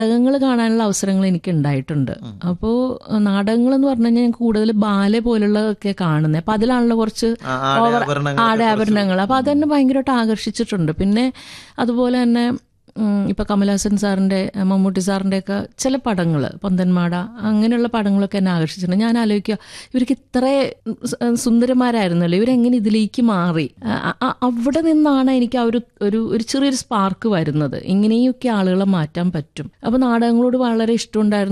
നാടകങ്ങൾ കാണാനുള്ള അവസരങ്ങൾ എനിക്ക് ഉണ്ടായിട്ടുണ്ട് അപ്പോൾ നാടകങ്ങൾ എന്ന് പറഞ്ഞു കഴിഞ്ഞാൽ ഞാൻ കൂടുതൽ ബാലെ പോലുള്ളതൊക്കെ കാണുന്നത് അപ്പൊ അതിലാണല്ലോ കുറച്ച് ആ, ആടെ ഓവർ ആഭരണങ്ങളൊക്കെ ആടെ ആഭരണങ്ങൾ അപ്പൊ അതെന്നെ ഭയങ്കരമായിട്ട് ആകർഷിച്ചിട്ടുണ്ട് പിന്നെ അതുപോലെ തന്നെ ഉം, ഇപ്പൊ കമലഹാസൻ സാറിന്റെ മമ്മൂട്ടി സാറിന്റെ ഒക്കെ ചില പടങ്ങൾ പന്തന്മാട അങ്ങനെയുള്ള പടങ്ങളൊക്കെ എന്നെ ആകർഷിച്ചിട്ടുണ്ട് ഞാൻ ആലോചിക്കുക ഇവർക്ക് ഇത്ര സുന്ദരന്മാരായിരുന്നല്ലോ ഇവരെങ്ങനെ ഇതിലേക്ക് മാറി അ- അ- അവിടെ നിന്നാണ് എനിക്ക് ആ ഒരു ഒരു ഒരു ചെറിയൊരു സ്പാർക്ക് വരുന്നത് ഇങ്ങനെയൊക്കെ ആളുകളെ മാറ്റാൻ പറ്റും അപ്പൊ നാടകങ്ങളോട് വളരെ ഇഷ്ടമുണ്ടായിരുന്നു